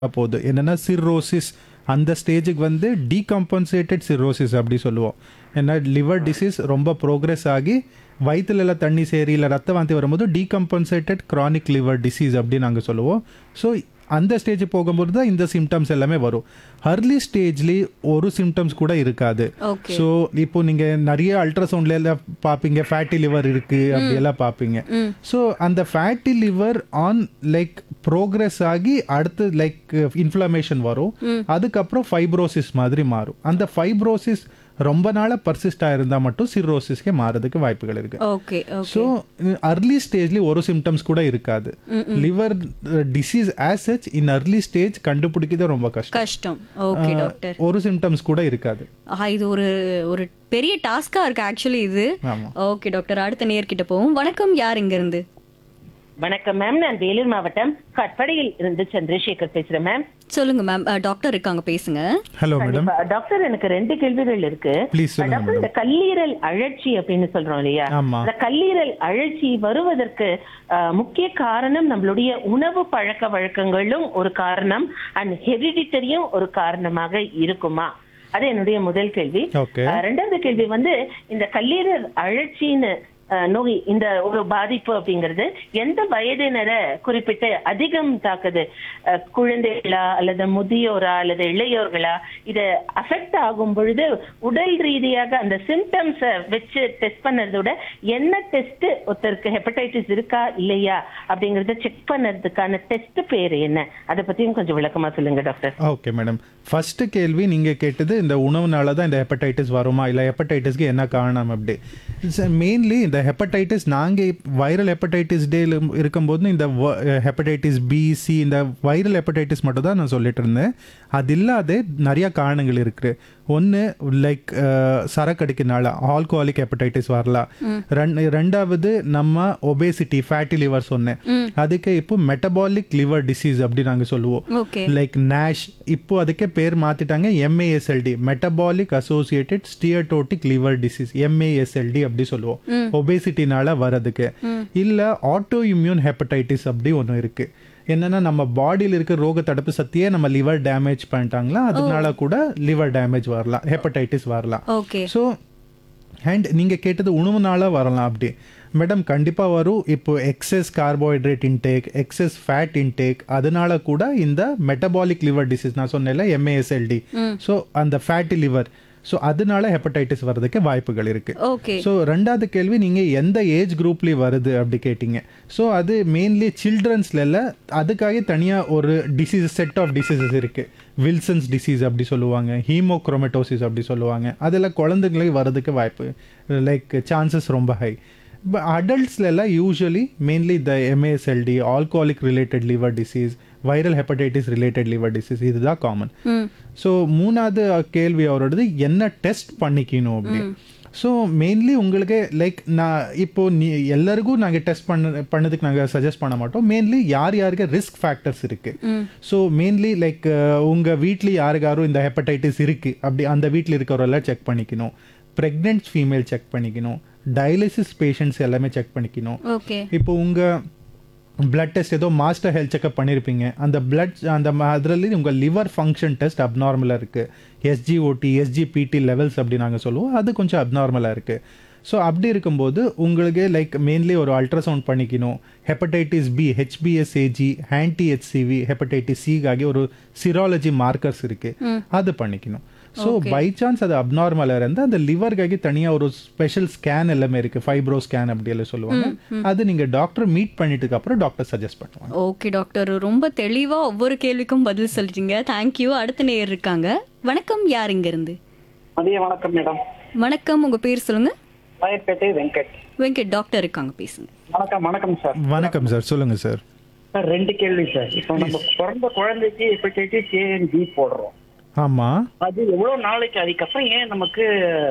போகுது என்னன்னா சிர்ரோசிஸ் அந்த ஸ்டேஜுக்கு வந்து டீகம்பன்சேட்டட் சிர்ரோசிஸ் அப்படி சொல்லுவோம் ஏன்னா லிவர் டிசீஸ் ரொம்ப ப்ரோக்ரஸ் ஆகி வயிற்றுல எல்லாம் தண்ணி சேரி இல்லை ரத்த வாந்தி வரும்போது டீகம்பன்சேட்டட் chronic லிவர் டிசீஸ் அப்படி நாங்கள் சொல்லுவோம் ஸோ அந்த ஸ்டேஜ் போகும்போது தான் இந்த சிம்டம்ஸ் எல்லாமே வரும் அர்லி ஸ்டேஜ்லேயே ஒரு சிம்டம்ஸ் கூட இருக்காது ஓகே ஸோ இப்போ நீங்க நிறைய அல்ட்ராசவுண்ட்ல எல்லாம் பார்ப்பீங்க ஃபேட்டி லிவர் இருக்கு அப்படி எல்லாம் பார்ப்பீங்க ஸோ அந்த fatty liver on like progress ஆகி அடுத்து லைக் இன்ஃப்ளமேஷன் வரும் அதுக்கப்புறம் ஃபைப்ரோசிஸ் மாதிரி மாறும் அந்த ஃபைப்ரோசிஸ் ரொம்ப நாளா பர்சிஸ்ட் ஆயிருந்தா மட்டும் சிரோசிஸ்க்கே மாறதுக்கு வாய்ப்புகள் இருக்கு ஓகே ஓகே ஸோ அர்லி ஸ்டேஜ்ல ஒரு சிம்டம்ஸ் கூட இருக்காது liver disease as such in early stage கண்டுபிடிக்கிறது ரொம்ப கஷ்டம் கஷ்டம் ஓகே டாக்டர் ஒரு சிம்டம்ஸ் கூட இருக்காது ஆஹா இது ஒரு ஒரு பெரிய டாஸ்கா இருக்கு ஆக்சுவலி இது ஆமா ஓகே டாக்டர் அடுத்த நேர்கிட்ட போவோம் வணக்கம் யார் இங்க இருந்து வணக்கம் மேம் நான் வேலூர் மாவட்டம் கட்படையில் இருந்து சந்திரசேகர் பேசுறேன் மேம் சொல்லுங்க மேம் டாக்டர் இருக்காங்க பேசுங்க ஹலோ மேடம் கண்டிப்பா. டாக்டர் எனக்கு ரெண்டு கேள்விகள் இருக்கு ப்ளீஸ் சொல்லுங்க டாக்டர் இந்த கல்லீரல் அழற்சி அப்படின்னு சொல்றோம் இல்லையா ஆமா இந்த கல்லீரல் அழற்சி வருவதற்கு அஹ், முக்கிய காரணம் நம்மளுடைய உணவு பழக்க வழக்கங்களும் ஒரு காரணம் அண்ட் ஹெரிடிட்டரியும் ஒரு காரணமாக இருக்குமா அது என்னுடைய முதல் கேள்வி ஓகே அஹ், ரெண்டாவது கேள்வி வந்து இந்த கல்லீரல் அழற்சின்னு அஹ், நோய் இந்த ஒரு பாதிப்பு அப்படிங்கிறது எந்த வயதினரை குறிப்பிட்டு அதிகம் தாக்குது அஹ், குழந்தைகளா அல்லது முதியோரா அல்லது இளையோர்களா இது அஃபெக்ட் ஆகும் பொழுது உடல் ரீதியாக அந்த சிம்டம்ஸ வச்சு டெஸ்ட் பண்ணதை விட என்ன டெஸ்ட் ஒருத்தருக்கு ஹெப்படைட்டிஸ் இருக்கா இல்லையா அப்படிங்கறத செக் பண்ணதுக்கான டெஸ்ட் பேரு என்ன அதை பத்தியும் கொஞ்சம் விளக்கமா சொல்லுங்க டாக்டர் ஓகே மேடம் ஃபர்ஸ்ட் கேள்வி நீங்க கேட்டது இந்த உணவுனால தான் இந்த ஹெப்படைட்டிஸ் வருமா இல்லை ஹெப்படைட்டிஸ்க்கு என்ன காரணம் அப்படி மெயின்லி இந்த ஹெப்படைட்டிஸ் நாங்கள் வைரல் ஹெப்படைட்டிஸ் டேல இருக்கும்போது இந்த ஹெப்படைட்டிஸ் பி சி இந்த வைரல் ஹெப்படைட்டிஸ் மட்டும் தான் நான் சொல்லிட்டு இருந்தேன் அது இல்லாத நிறைய காரணங்கள் இருக்கு ஒன்று லைக் சரக்கடிக்கிறனால ஆல்கோஹாலிக் ஹெப்படைட்டிஸ் வரலாம் ரெண்டு ரெண்டாவது நம்ம ஒபேசிட்டி ஃபேட்டி லிவர் சொன்னேன் அதுக்கு இப்போ மெட்டபாலிக் லிவர் டிசீஸ் அப்படி நாங்கள் சொல்லுவோம் ஓகே லைக் நேஷ் இப்போ அதுக்கே பேர் மாத்திட்டாங்க MASLD metabolic associated steatotic liver disease MASLD அப்படி சொல்லுவோம் ஒபேசிட்டினால வரதுக்கு இல்ல ஆட்டோ இம்யூன் ஹெப்படைட்டிஸ் அப்படி ஒன்று இருக்கு என்னன்னா நம்ம பாடியில் இருக்க ரோக தடுப்பு சக்தியே நம்ம லிவர் டேமேஜ் பண்ணிட்டாங்களா அதனால கூட லிவர் டேமேஜ் வரலாம் ஹெப்படைட்டிஸ் வரலாம் ஓகே ஸோ அண்ட் நீங்கள் கேட்டது உணவுனால வரலாம் அப்படி மேடம் கண்டிப்பாக வரும் இப்போ excess carbohydrate intake excess fat intake அதனால கூட இந்த மெட்டபாலிக் லிவர் டிசீஸ் நான் சொன்னேன்ல எம்ஏஎஸ்எல்டி ஸோ அந்த ஃபேட்டி லிவர் ஸோ அதனால ஹெப்படைட்டிஸ் வர்றதுக்கு வாய்ப்புகள் இருக்கு ஓகே ஸோ ரெண்டாவது கேள்வி நீங்கள் எந்த ஏஜ் குரூப்லேயும் வருது அப்படி கேட்டிங்க ஸோ அது மெயின்லி சில்ட்ரன்ஸ்ல அதுக்காக தனியாக ஒரு டிசீஸ் செட் ஆஃப் டிசீசஸ் இருக்கு வில்சன்ஸ் டிசீஸ் அப்படி சொல்லுவாங்க ஹீமோக்ரோமட்டோசிஸ் அப்படி சொல்லுவாங்க அதெல்லாம் குழந்தைங்களுக்கு வர்றதுக்கு வாய்ப்பு லைக் சான்சஸ் ரொம்ப ஹை பட் அடல்ட்ஸ்ல எல்லாம் usually mainly the MASLD alcoholic related liver disease viral hepatitis related liver disease இதுதான் காமன் ம் ஸோ மூணாவது கேள்வி அவரோடது என்ன டெஸ்ட் பண்ணிக்கணும் அப்படி ஸோ மெயின்லி உங்களுக்கு லைக் நான் இப்போ நீ எல்லாருக்கும் நாங்கள் டெஸ்ட் பண்ண பண்ணதுக்கு நாங்கள் சஜஸ்ட் பண்ண மாட்டோம் மெயின்லி யார் யாருக்கு ரிஸ்க் ஃபேக்டர்ஸ் இருக்கு ஸோ மெயின்லி லைக் உங்கள் வீட்டில் யாருக்காரும் இந்த ஹெப்படைட்டிஸ் இருக்கு அப்படி அந்த வீட்டில் இருக்கிறவரெல்லாம் செக் பண்ணிக்கணும் ப்ரெக்னென்ட் ஃபீமேல் செக் பண்ணிக்கணும் டயாலிசிஸ் பேஷண்ட்ஸ் எல்லாமே செக் பண்ணிக்கணும் ஓகே இப்போ உங்கள் பிளட் டெஸ்ட் ஏதோ மாஸ்டர் ஹெல்த் செக்அப் பண்ணியிருப்பீங்க அந்த பிளட் அந்த அதில் உங்கள் லிவர் ஃபங்க்ஷன் டெஸ்ட் அப்நார்மலாக இருக்குது எஸ்ஜிஓடி எஸ்ஜிபிடி லெவல்ஸ் அப்படி நாங்கள் சொல்லுவோம் அது கொஞ்சம் அப்நார்மலாக இருக்குது ஸோ அப்படி இருக்கும்போது உங்களுக்கு லைக் மெயின்லி ஒரு அல்ட்ராசவுண்ட் பண்ணிக்கணும் ஹெப்படைட்டிஸ் பி ஹெச்பிஎஸ்ஏஜி ஆன்டி ஹெச்சிவி ஹெப்படைட்டிஸ் சிகாகி ஒரு சிராலஜி மார்க்கர்ஸ் இருக்குது அது பண்ணிக்கணும் ஸோ பை சான்ஸ் அது அப்நார்மலாக இருந்தால் அந்த லிவருக்காக தனியாக ஒரு ஸ்பெஷல் ஸ்கேன் எல்லாமே இருக்குது ஃபைப்ரோ ஸ்கேன் அப்படி எல்லாம் சொல்லுவாங்க அது நீங்கள் டாக்டர் மீட் பண்ணிட்டுக்கு அப்புறம் டாக்டர் சஜஸ்ட் பண்ணுவாங்க ஓகே டாக்டர் ரொம்ப தெளிவா ஒவ்வொரு கேள்விக்கும் பதில் சொல்றீங்க தேங்க்யூ அடுத்த நேயர் இருக்காங்க வணக்கம் யார் இங்க இருந்து மதிய வணக்கம் மேடம் வணக்கம் உங்க பேர் சொல்லுங்க ராயப்பேட்டை வெங்கட் வெங்கட் டாக்டர் இருக்காங்க பேசுங்க வணக்கம் வணக்கம் சார் வணக்கம் சார் சொல்லுங்க சார் சார் ரெண்டு கேள்வி சார் இப்போ நம்ம பிறந்த குழந்தைக்கு ஹெப்படைட்டிஸ் ஏ அண்ட் பி போடுறோம் ஆமாம் அது எவ்வளவு நாளைக்கு அதுக்கப்புறம் ஏன் நமக்கு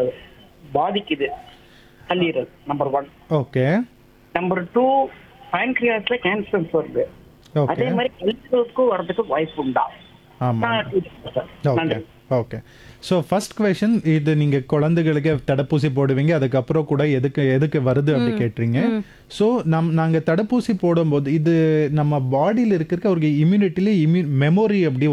பாதிக்குது கல்லீரல் number one okay number two pancreasல கேன்சர்ஸ் வருது ஓகே அதே மாதிரி கல்லீரலுக்கும் வர்றதுக்கு வாய்ப்பு உண்டா ஆமாம் நான் கேட்கிறேன் சார். ஓகே நன்றி ஓகே ஸோ ஃபர்ஸ்ட் கொஷின் இது நீங்கள் குழந்தைகளுக்கு தடுப்பூசி போடுவீங்க அதுக்கப்புறம் கூட எதுக்கு எதுக்கு வருது அப்படி கேட்டுறீங்க ஸோ நம் நாங்கள் தடுப்பூசி போடும்போது இது நம்ம பாடியில் இருக்கிற ஒரு இம்யூனிட்டிலே இம்யூ மெமோரி அப்படி